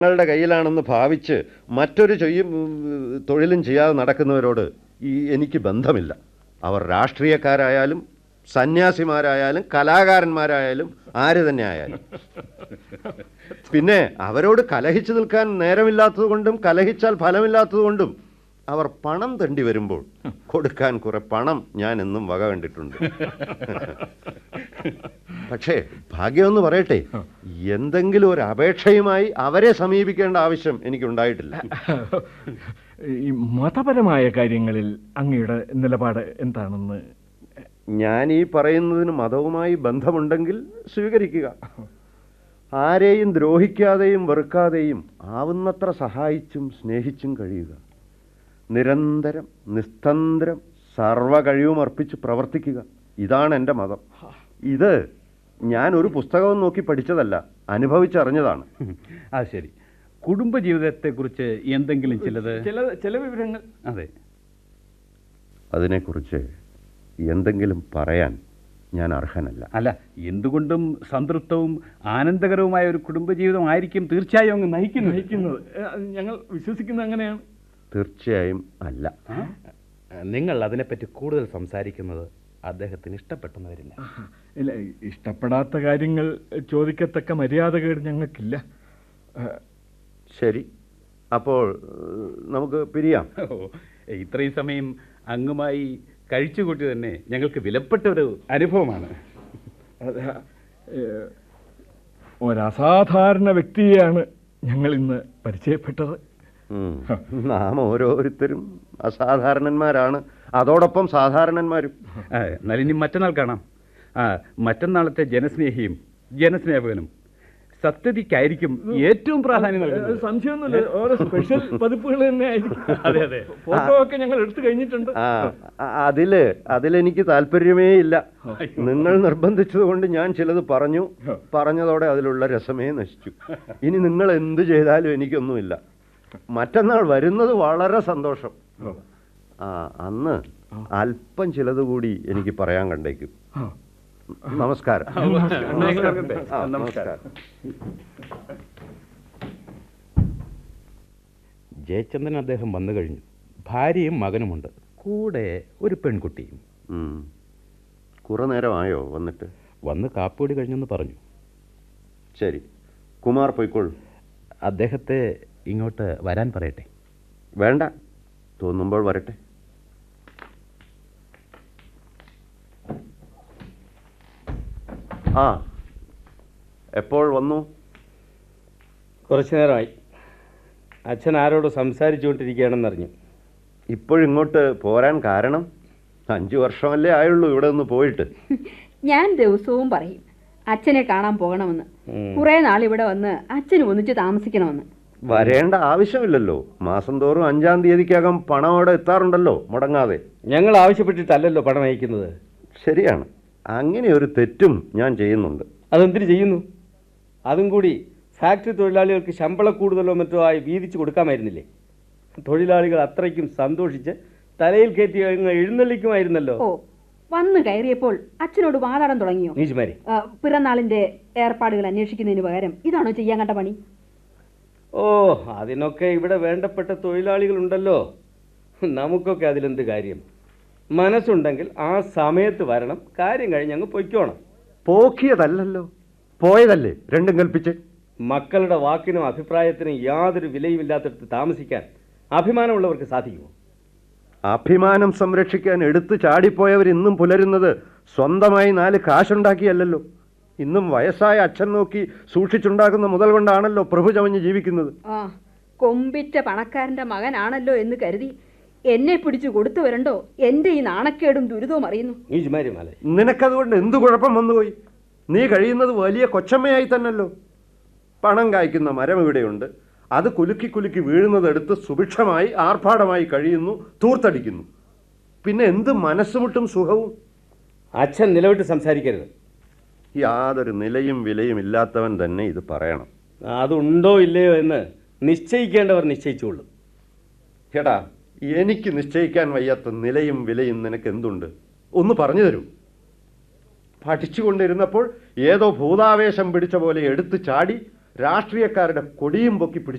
നിങ്ങളുടെ കയ്യിലാണെന്ന് ഭാവിച്ച് മറ്റൊരു ചെയ്യും തൊഴിലും ചെയ്യാതെ നടക്കുന്നവരോട് ഈ എനിക്ക് ബന്ധമില്ല അവർ രാഷ്ട്രീയക്കാരായാലും സന്യാസിമാരായാലും കലാകാരന്മാരായാലും ആര് തന്നെ ആയാലും പിന്നെ അവരോട് കലഹിച്ചു നിൽക്കാൻ നേരമില്ലാത്തതുകൊണ്ടും കലഹിച്ചാൽ ഫലമില്ലാത്തതുകൊണ്ടും അവർ പണം തണ്ടി വരുമ്പോൾ കൊടുക്കാൻ കുറെ പണം ഞാൻ എന്നും വക കണ്ടിട്ടുണ്ട് പക്ഷേ ഭാഗ്യമെന്ന് പറയട്ടെ എന്തെങ്കിലും ഒരു അപേക്ഷയുമായി അവരെ സമീപിക്കേണ്ട ആവശ്യം എനിക്കുണ്ടായിട്ടില്ല ഈ മതപരമായ കാര്യങ്ങളിൽ അങ്ങയുടെ നിലപാട് എന്താണെന്ന് ഞാൻ ഈ പറയുന്നതിന് മതവുമായി ബന്ധമുണ്ടെങ്കിൽ സ്വീകരിക്കുക ആരെയും ദ്രോഹിക്കാതെയും വെറുക്കാതെയും ആവുന്നത്ര സഹായിച്ചും സ്നേഹിച്ചും കഴിയുക നിരന്തരം നിസ്തന്ത്രം സർവ കഴിവും അർപ്പിച്ച് പ്രവർത്തിക്കുക ഇതാണ് എൻ്റെ മതം ഇത് ഞാൻ ഒരു പുസ്തകവും നോക്കി പഠിച്ചതല്ല അനുഭവിച്ചറിഞ്ഞതാണ് ആ ശരി കുടുംബജീവിതത്തെക്കുറിച്ച് എന്തെങ്കിലും ചിലത് ചില ചില വിവരങ്ങൾ അതെ അതിനെക്കുറിച്ച് എന്തെങ്കിലും പറയാൻ ഞാൻ അർഹനല്ല അല്ല എന്തുകൊണ്ടും സംതൃപ്തവും ആനന്ദകരവുമായ ഒരു കുടുംബജീവിതം ആയിരിക്കും തീർച്ചയായും അങ്ങ് നയിക്കുന്നത് നയിക്കുന്നത് ഏ, ഞങ്ങൾ വിശ്വസിക്കുന്നത് അങ്ങനെയാണ് തീർച്ചയായും അല്ല നിങ്ങൾ അതിനെപ്പറ്റി കൂടുതൽ സംസാരിക്കുന്നത് അദ്ദേഹത്തിന് ഇഷ്ടപ്പെട്ടെന്ന് വരില്ല ഇല്ല ഇഷ്ടപ്പെടാത്ത കാര്യങ്ങൾ ചോദിക്കത്തക്ക മര്യാദകേട് ഞങ്ങൾക്കില്ല ഏ, ശരി അപ്പോൾ ഏഹ്, നമുക്ക് പിരിയാം ഓ, ഇത്രയും സമയം അങ്ങുമായി കഴിച്ചുകൂട്ടി തന്നെ ഞങ്ങൾക്ക് വിലപ്പെട്ട ഒരു അനുഭവമാണ് അത്, ഏ, ഒരസാധാരണ വ്യക്തിയെയാണ് ഞങ്ങൾ ഇന്ന് പരിചയപ്പെട്ടത് ഉം. നാം ഓരോരുത്തരും അസാധാരണന്മാരാണ് അതോടൊപ്പം സാധാരണന്മാരും ആ, എന്നാൽ ഇനി മറ്റന്നാൾ കാണാം ആ മറ്റന്നാളത്തെ ജനസ്നേഹിയും ജനസ്നേഹകനും സത്യതിക്കായിരിക്കും ഏറ്റവും പ്രാധാന്യം നൽകുന്നത് സംശയമൊന്നുമില്ല ഓരോ സ്പെഷ്യൽ പതിപ്പുകൾ തന്നെ ആയിരിക്കും അതെ, അതെ. ഫോട്ടോ ഒക്കെ ഞങ്ങൾ എടുത്തു കഴിഞ്ഞിട്ടുണ്ട് ആ അ- അതില് അതിലെനിക്ക് താല്പര്യമേ ഇല്ല നിങ്ങൾ നിർബന്ധിച്ചതുകൊണ്ട് ഞാൻ ചിലത് പറഞ്ഞു പറഞ്ഞതോടെ അതിലുള്ള രസമേ നശിച്ചു ഇനി നിങ്ങൾ എന്ത് ചെയ്താലും എനിക്കൊന്നുമില്ല മറ്റന്നാൾ വരുന്നത് വളരെ സന്തോഷം ആ അന്ന് അല്പം ചിലത് കൂടി എനിക്ക് പറയാൻ കണ്ടേക്കും ആ. നമസ്കാരം നമസ്കാരം. ആ, നമസ്കാരം ജയചന്ദ്രൻ അദ്ദേഹം വന്നു കഴിഞ്ഞു ഭാര്യയും മകനുമുണ്ട് കൂടെ ഒരു പെൺകുട്ടിയും ഉം. കുറെ നേരമായോ വന്നിട്ട് വന്ന് കാപ്പിയോടി കഴിഞ്ഞെന്ന് പറഞ്ഞു ശരി കുമാർ പൊയ്ക്കോളൂ അദ്ദേഹത്തെ ഇങ്ങോട്ട് വരാൻ പറയട്ടെ വേണ്ട തോന്നുമ്പോൾ വരട്ടെ ആ എപ്പോൾ വന്നു കുറച്ചു നേരമായി അച്ഛൻ ആരോട് സംസാരിച്ചുകൊണ്ടിരിക്കുകയാണെന്നറിഞ്ഞു ഇപ്പോഴിങ്ങോട്ട് പോരാൻ കാരണം അഞ്ചു വർഷമല്ലേ ആയുള്ളൂ ഇവിടെ നിന്ന് പോയിട്ട് ഞാൻ ദിവസവും പറയും അച്ഛനെ കാണാൻ പോകണമെന്ന് കുറെ നാൾ ഇവിടെ വന്ന് അച്ഛനും ഒന്നിച്ച് താമസിക്കണമെന്ന് വരേണ്ട ആവശ്യമില്ലല്ലോ മാസം തോറും അഞ്ചാം തീയതിക്കകം പണം അവിടെ എത്താറുണ്ടല്ലോ മുടങ്ങാതെ ഞങ്ങൾ ആവശ്യപ്പെട്ടിട്ടല്ലല്ലോ പണം അയക്കുന്നത് ശരിയാണ് അങ്ങനെ ഒരു തെറ്റും ഞാൻ ചെയ്യുന്നുണ്ട് അതെന്തിനു ചെയ്യുന്നു അതും കൂടി ഫാക്ടറി തൊഴിലാളികൾക്ക് ശമ്പള കൂടുതലോ മറ്റോ ആയി വീതിച്ചു കൊടുക്കാമായിരുന്നില്ലേ തൊഴിലാളികൾ അത്രയ്ക്കും സന്തോഷിച്ച് തലയിൽ കയറ്റി അങ്ങ് എഴുന്നള്ളിക്കുമായിരുന്നല്ലോ ഓ വന്നു കയറിയപ്പോൾ അച്ഛനോട് വാതാടം തുടങ്ങിയോ നീച്ചുമാരി ആ, പിറന്നാളിന്റെ ഏർപ്പാടുകൾ അന്വേഷിക്കുന്നതിന് പകരം ഇതാണോ ചെയ്യാൻ കണ്ട പണി ഓ അതിനൊക്കെ ഇവിടെ വേണ്ടപ്പെട്ട തൊഴിലാളികളുണ്ടല്ലോ നമുക്കൊക്കെ അതിലെന്ത് കാര്യം മനസ്സുണ്ടെങ്കിൽ ആ സമയത്ത് വരണം കാര്യം കഴിഞ്ഞ് അങ്ങ് പൊയ്ക്കോണം പോക്കിയതല്ലല്ലോ പോയതല്ലേ രണ്ടും കൽപ്പിച്ച് മക്കളുടെ വാക്കിനും അഭിപ്രായത്തിനും യാതൊരു വിലയുമില്ലാത്തടത്ത് താമസിക്കാൻ അഭിമാനമുള്ളവർക്ക് സാധിക്കുമോ അഭിമാനം സംരക്ഷിക്കാൻ എടുത്തു ചാടിപ്പോയവർ ഇന്നും പുലരുന്നത് സ്വന്തമായി നാല് കാശുണ്ടാക്കിയല്ലല്ലോ ഇന്നും വയസ്സായ അച്ഛൻ നോക്കി സൂക്ഷിച്ചുണ്ടാക്കുന്ന മുതൽ കൊണ്ടാണല്ലോ പ്രഭു ചമഞ്ഞ് ജീവിക്കുന്നത് ആ കൊമ്പിറ്റ പണക്കാരന്റെ മകനാണല്ലോ എന്ന് കരുതി എന്നെ പിടിച്ചു കൊടുത്തു വരണ്ടോ എന്റെ ഈ നാണക്കേടും ദുരിതവും അറിയുന്നു നീച്ചുമാരി മല നിനക്കതുകൊണ്ട് എന്തു കുഴപ്പം വന്നുപോയി നീ കഴിയുന്നത് വലിയ കൊച്ചമ്മയായി തന്നല്ലോ പണം കായ്ക്കുന്ന മരം ഇവിടെയുണ്ട് അത് കുലുക്കി കുലുക്കി വീഴുന്നതെടുത്ത് സുഭിക്ഷമായി ആർഭാടമായി കഴിയുന്നു തൂർത്തടിക്കുന്നു പിന്നെ എന്ത് മനസ്സുമുട്ടും സുഖവും അച്ഛൻ നിലവിട്ട് സംസാരിക്കരുത് യാതൊരു നിലയും വിലയും ഇല്ലാത്തവൻ തന്നെ ഇത് പറയണം അതുണ്ടോ ഇല്ലയോ എന്ന് നിശ്ചയിക്കേണ്ടവർ നിശ്ചയിച്ചുകൊള്ളും എടാ എനിക്ക് നിശ്ചയിക്കാൻ വയ്യാത്ത നിലയും വിലയും നിനക്ക് എന്തുണ്ട് ഒന്ന് പറഞ്ഞു തരൂ പഠിച്ചുകൊണ്ടിരുന്നപ്പോൾ ഏതോ ഭൂതാവേശം പിടിച്ച പോലെ എടുത്തു ചാടി രാഷ്ട്രീയക്കാരുടെ കൊടിയും പൊക്കി പിടിച്ച്